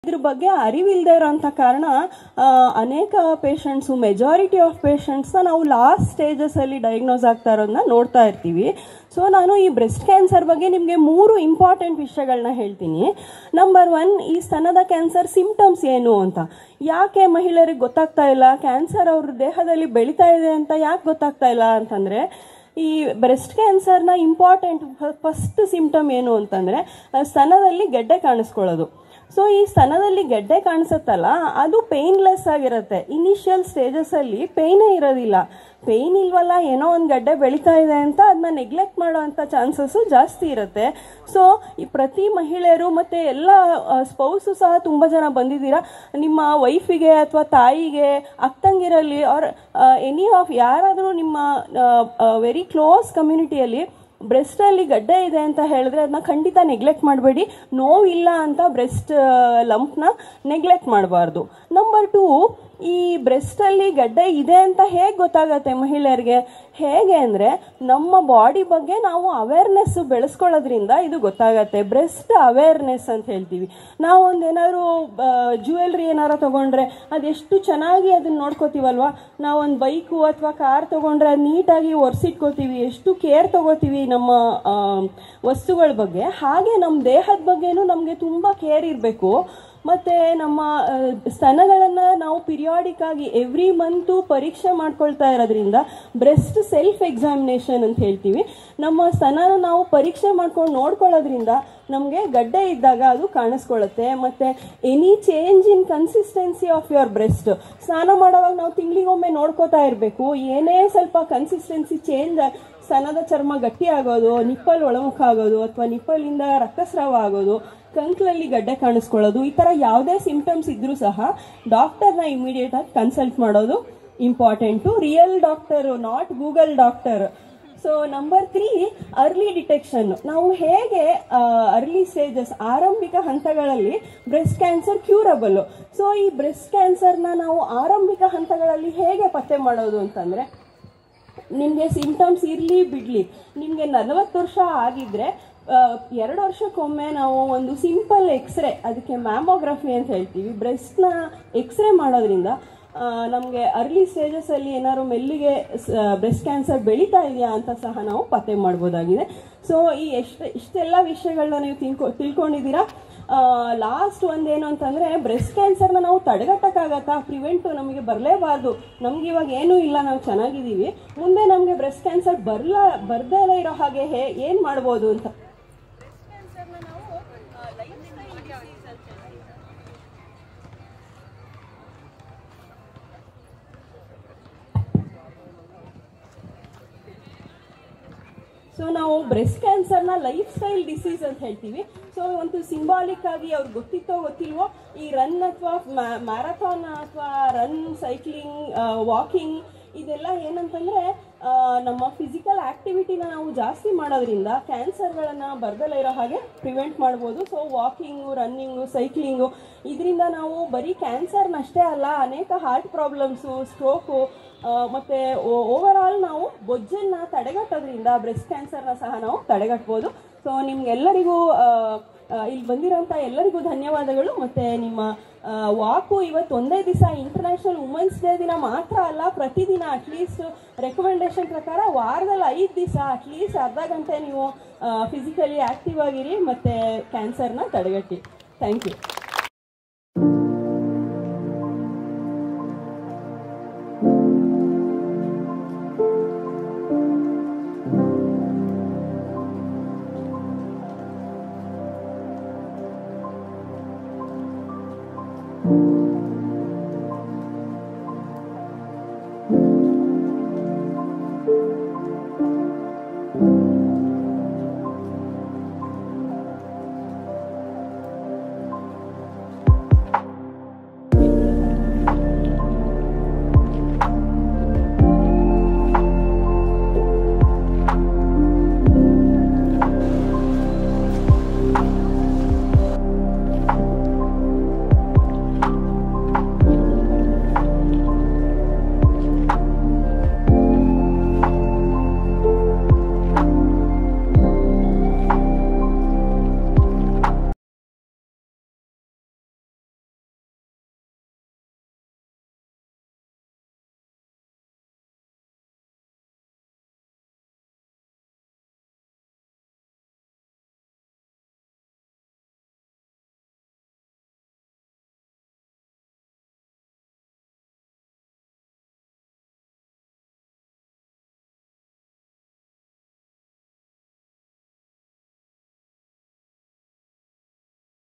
ಇದ್ರ ಬಗ್ಗೆ ಅರಿವಿಲ್ಲದೆ ಇರೋಂಥ ಕಾರಣ ಆ, ಅನೇಕ ಪೇಷಂಟ್ಸು ಮೆಜಾರಿಟಿ ಆಫ್ ಪೇಷಂಟ್ಸ್ನ ನಾವು ಲಾಸ್ಟ್ ಸ್ಟೇಜಸಲ್ಲಿ ಡಯಾಗ್ನೋಸ್ ಆಗ್ತಾ ಇರೋದನ್ನ ನೋಡ್ತಾ ಇರ್ತೀವಿ ಸೊ ನಾನು ಈ ಬ್ರೆಸ್ಟ್ ಕ್ಯಾನ್ಸರ್ ಬಗ್ಗೆ ನಿಮಗೆ ಮೂರು ಇಂಪಾರ್ಟೆಂಟ್ ವಿಷಯಗಳನ್ನ ಹೇಳ್ತೀನಿ ನಂಬರ್ ಒನ್ ಈ ಸ್ತನದ ಕ್ಯಾನ್ಸರ್ ಸಿಂಪ್ಟಮ್ಸ್ ಏನು ಅಂತ ಯಾಕೆ ಮಹಿಳೆಯರಿಗೆ ಗೊತ್ತಾಗ್ತಾ ಇಲ್ಲ ಕ್ಯಾನ್ಸರ್ ಅವ್ರ ದೇಹದಲ್ಲಿ ಬೆಳೀತಾ ಇದೆ ಅಂತ ಯಾಕೆ ಗೊತ್ತಾಗ್ತಾ ಇಲ್ಲ ಅಂತಂದರೆ ಈ ಬ್ರೆಸ್ಟ್ ಕ್ಯಾನ್ಸರ್ನ ಇಂಪಾರ್ಟೆಂಟ್ ಫಸ್ಟ್ ಸಿಂಪ್ಟಮ್ ಏನು ಅಂತಂದರೆ ಸ್ತನದಲ್ಲಿ ಗೆಡ್ಡೆ ಕಾಣಿಸ್ಕೊಳ್ಳೋದು ಸೊ ಈ ಸ್ತನದಲ್ಲಿ ಗೆಡ್ಡೆ ಕಾಣಿಸುತ್ತಲ್ಲ ಅದು ಪೇನ್ಲೆಸ್ ಆಗಿರುತ್ತೆ ಇನಿಷಿಯಲ್ ಸ್ಟೇಜಸಲ್ಲಿ ಪೇಯ್ನೇ ಇರೋದಿಲ್ಲ ಪೇಯ್ನ್ ಇಲ್ವಲ್ಲ ಏನೋ ಒಂದು ಗಡ್ಡೆ ಬೆಳೀತಾ ಇದೆ ಅಂತ ಅದನ್ನ ನೆಗ್ಲೆಕ್ಟ್ ಮಾಡೋವಂಥ ಚಾನ್ಸಸ್ಸು ಜಾಸ್ತಿ ಇರುತ್ತೆ ಸೊ ಈ ಪ್ರತಿ ಮಹಿಳೆಯರು ಮತ್ತು ಎಲ್ಲ ಸ್ಪೌಸು ಸಹ ತುಂಬ ಜನ ಬಂದಿದ್ದೀರಾ ನಿಮ್ಮ ವೈಫಿಗೆ ಅಥವಾ ತಾಯಿಗೆ ಅಕ್ಕಂಗಿರಲ್ಲಿ ಆರ್ ಎನಿ ಆಫ್ ಯಾರಾದರೂ ನಿಮ್ಮ ವೆರಿ ಕ್ಲೋಸ್ ಕಮ್ಯುನಿಟಿಯಲ್ಲಿ ಬ್ರೆಸ್ಟಲ್ಲಿ ಗಡ್ಡೆ ಇದೆ ಅಂತ ಹೇಳಿದ್ರೆ ಅದನ್ನ ಖಂಡಿತ ನೆಗ್ಲೆಕ್ಟ್ ಮಾಡಬೇಡಿ ನೋವಿಲ್ಲ ಅಂತ ಬ್ರೆಸ್ಟ್ ಲಂಪ್ನ ನೆಗ್ಲೆಕ್ಟ್ ಮಾಡಬಾರ್ದು ನಂಬರ್ ಟೂ ಈ ಬ್ರೆಸ್ಟಲ್ಲಿ ಗಡ್ಡೆ ಇದೆ ಅಂತ ಹೇಗೆ ಗೊತ್ತಾಗತ್ತೆ ಮಹಿಳೆಯರಿಗೆ ಹೇಗೆ ಅಂದರೆ ನಮ್ಮ ಬಾಡಿ ಬಗ್ಗೆ ನಾವು ಅವೇರ್ನೆಸ್ ಬೆಳೆಸ್ಕೊಳ್ಳೋದ್ರಿಂದ ಇದು ಗೊತ್ತಾಗತ್ತೆ ಬ್ರೆಸ್ಟ್ ಅವೇರ್ನೆಸ್ ಅಂತ ಹೇಳ್ತೀವಿ ನಾವು ಒಂದು ಏನಾದ್ರು ಜ್ಯುವೆಲ್ರಿ ಏನಾರು ತಗೊಂಡ್ರೆ ಅದೆಷ್ಟು ಚೆನ್ನಾಗಿ ಅದನ್ನ ನೋಡ್ಕೋತೀವಲ್ವಾ ನಾವು ಒಂದು ಬೈಕು ಅಥವಾ ಕಾರ್ ತಗೊಂಡ್ರೆ ಅದು ನೀಟಾಗಿ ಒರೆಸಿಟ್ಕೋತೀವಿ ಎಷ್ಟು ಕೇರ್ ತಗೋತೀವಿ ನಮ್ಮ ಆ, ವಸ್ತುಗಳ ಬಗ್ಗೆ ಹಾಗೆ ನಮ್ಮ ದೇಹದ ಬಗ್ಗೆನೂ ನಮಗೆ ತುಂಬ ಕೇರ್ ಇರಬೇಕು ಮತ್ತು ನಮ್ಮ ಆ, ಸ್ತನಗಳನ್ನು ನಾವು ಪಿರಿಯಾಡಿಕ್ ಆಗಿ ಎವ್ರಿ ಮಂತು ಪರೀಕ್ಷೆ ಮಾಡ್ಕೊಳ್ತಾ ಇರೋದ್ರಿಂದ ಬ್ರೆಸ್ಟ್ ಸೆಲ್ಫ್ ಎಕ್ಸಾಮಿನೇಷನ್ ಅಂತ ಹೇಳ್ತೀವಿ ನಮ್ಮ ಸ್ತನನ ನಾವು ಪರೀಕ್ಷೆ ಮಾಡ್ಕೊಂಡು ನೋಡ್ಕೊಳ್ಳೋದ್ರಿಂದ ನಮಗೆ ಗಡ್ಡೆ ಇದ್ದಾಗ ಅದು ಕಾಣಿಸ್ಕೊಳ್ಳುತ್ತೆ ಮತ್ತು any change in consistency of your breast ಸ್ನಾನ ಮಾಡೋವಾಗ ನಾವು ತಿಂಗಳಿಗೊಮ್ಮೆ ನೋಡ್ಕೋತಾ ಇರಬೇಕು ಏನೇ ಸ್ವಲ್ಪ ಕನ್ಸಿಸ್ಟೆನ್ಸಿ ಚೇಂಜ್ ಸ್ತನದ ಚರ್ಮ ಗಟ್ಟಿ ಆಗೋದು ನಿಪ್ಪಲ್ ಒಳಮುಖ ಆಗೋದು ಅಥವಾ ನಿಪ್ಪಲಿಂದ ರಕ್ತಸ್ರಾವ ಆಗೋದು ಕಂಕ್ಲಲ್ಲಿ ಗಡ್ಡೆ ಕಾಣಿಸ್ಕೊಳ್ಳೋದು ಈ ಥರ ಯಾವುದೇ ಸಿಂಪ್ಟಮ್ಸ್ ಇದ್ರೂ ಸಹ ಡಾಕ್ಟರ್ನ ಇಮಿಡಿಯೇಟ್ ಆಗಿ ಕನ್ಸಲ್ಟ್ ಮಾಡೋದು important real doctor not Google doctor so number three early detection ನಾವು ಹೇಗೆ ಅರ್ಲಿ ಸ್ಟೇಜಸ್ ಆರಂಭಿಕ ಹಂತಗಳಲ್ಲಿ ಬ್ರೆಸ್ಟ್ ಕ್ಯಾನ್ಸರ್ ಕ್ಯೂರಬಲ್ ಸೊ ಈ ಬ್ರೆಸ್ಟ್ ಕ್ಯಾನ್ಸರ್ನ ನಾವು ಆರಂಭಿಕ ಹಂತಗಳಲ್ಲಿ ಹೇಗೆ ಪತ್ತೆ ಮಾಡೋದು ಅಂತಂದರೆ ನಿಮಗೆ ಸಿಂಪ್ಟಮ್ಸ್ ಇರಲಿ ಬಿಡಲಿ ನಿಮಗೆ ನಲವತ್ತು ವರ್ಷ ಆಗಿದ್ರೆ ಆ, ಎರಡು ವರ್ಷಕ್ಕೊಮ್ಮೆ ನಾವು ಒಂದು ಸಿಂಪಲ್ ಎಕ್ಸ್ರೇ ಅದಕ್ಕೆ ಮ್ಯಾಮೋಗ್ರಫಿ ಅಂತ ಹೇಳ್ತೀವಿ ಬ್ರೆಸ್ಟ್ನ ಎಕ್ಸ್ರೇ ಮಾಡೋದ್ರಿಂದ ನಮಗೆ ಅರ್ಲಿ ಸ್ಟೇಜಸಲ್ಲಿ ಏನಾದ್ರು ಮೆಲ್ಲಿಗೆ ಬ್ರೆಸ್ಟ್ ಕ್ಯಾನ್ಸರ್ ಬೆಳೀತಾ ಇದೆಯಾ ಅಂತ ಸಹ ನಾವು ಪತ್ತೆ ಮಾಡ್ಬೋದಾಗಿದೆ ಸೊ ಈ ಎಷ್ಟು ಇಷ್ಟೆಲ್ಲ ವಿಷಯಗಳನ್ನ ನೀವು ತಿಳ್ಕೊ ತಿಳ್ಕೊಂಡಿದ್ದೀರಾ ಲಾಸ್ಟ್ ಒಂದೇನು ಅಂತಂದರೆ ಬ್ರೆಸ್ಟ್ ಕ್ಯಾನ್ಸರ್ನ ನಾವು ತಡೆಗಟ್ಟಕ್ಕಾಗತ್ತಾ ಪ್ರಿವೆಂಟ್ ನಮಗೆ ಬರಲೇಬಾರ್ದು ನಮ್ಗೆ ಇವಾಗ ಏನೂ ಇಲ್ಲ ನಾವು ಚೆನ್ನಾಗಿದ್ದೀವಿ ಮುಂದೆ ನಮಗೆ ಬ್ರೆಸ್ಟ್ ಕ್ಯಾನ್ಸರ್ ಬರಲ ಬರ್ದೇ ಇರೋ ಹಾಗೆ ಹೇ ಏನು ಮಾಡ್ಬೋದು ಅಂತ ಸೊ ನಾವು ಬ್ರೆಸ್ಟ್ ಕ್ಯಾನ್ಸರ್ನ ಲೈಫ್ ಸ್ಟೈಲ್ ಡಿಸೀಸ್ ಅಂತ ಹೇಳ್ತೀವಿ ಸೊ ಒಂದು ಸಿಂಬಾಲಿಕ್ ಆಗಿ ಅವ್ರಿಗೆ ಗೊತ್ತಿತ್ತೋ ಗೊತ್ತಿಲ್ವೋ ಈ ರನ್ ಅಥವಾ ಮ್ಯಾರಥಾನ್ ಅಥವಾ ರನ್ ಸೈಕ್ಲಿಂಗ್ ವಾಕಿಂಗ್ ಇದೆಲ್ಲ ಏನಂತಂದ್ರೆ ಆ, ನಮ್ಮ ಫಿಸಿಕಲ್ ಆಕ್ಟಿವಿಟಿನ ನಾವು ಜಾಸ್ತಿ ಮಾಡೋದ್ರಿಂದ ಕ್ಯಾನ್ಸರ್ಗಳನ್ನು ಬರ್ದಲೇ ಇರೋ ಹಾಗೆ ಪ್ರಿವೆಂಟ್ ಮಾಡ್ಬೋದು ಸೊ ವಾಕಿಂಗು ರನ್ನಿಂಗು ಸೈಕ್ಲಿಂಗು ಇದರಿಂದ ನಾವು ಬರೀ ಕ್ಯಾನ್ಸರ್ನಷ್ಟೇ ಅಲ್ಲ ಅನೇಕ ಹಾರ್ಟ್ ಪ್ರಾಬ್ಲಮ್ಸು ಸ್ಟ್ರೋಕು ಮತ್ತು ಓವರ್ ಆಲ್ ನಾವು ಬೊಜ್ಜನ್ನು ತಡೆಗಟ್ಟೋದ್ರಿಂದ ಬ್ರೆಸ್ಟ್ ಕ್ಯಾನ್ಸರ್ನ ಸಹ ನಾವು ತಡೆಗಟ್ಬೋದು ಸೊ ನಿಮ್ಗೆಲ್ಲರಿಗೂ ಆ, ಆ, ಇಲ್ಲಿ ಬಂದಿರೋಂಥ ಎಲ್ಲರಿಗೂ ಧನ್ಯವಾದಗಳು ಮತ್ತು ನಿಮ್ಮ ಆ, ವಾಕು ಇವತ್ತು ಒಂದೇ ದಿವಸ ಇಂಟರ್ನ್ಯಾಷನಲ್ ವುಮೆನ್ಸ್ ಡೇ ದಿನ ಮಾತ್ರ ಅಲ್ಲ ಪ್ರತಿದಿನ ಅಟ್ಲೀಸ್ಟ್ ರೆಕಮೆಂಡೇಶನ್ ಪ್ರಕಾರ ವಾರದಲ್ಲಿ ಐದು ದಿವಸ ಅಟ್ಲೀಸ್ಟ್ ಅರ್ಧ ಗಂಟೆ ನೀವು ಫಿಸಿಕಲಿ ಆ್ಯಕ್ಟಿವ್ ಆಗಿರಿ ಮತ್ತು ಕ್ಯಾನ್ಸರ್ನ ತಡೆಗಟ್ಟಿ ಥ್ಯಾಂಕ್ ಯು thank you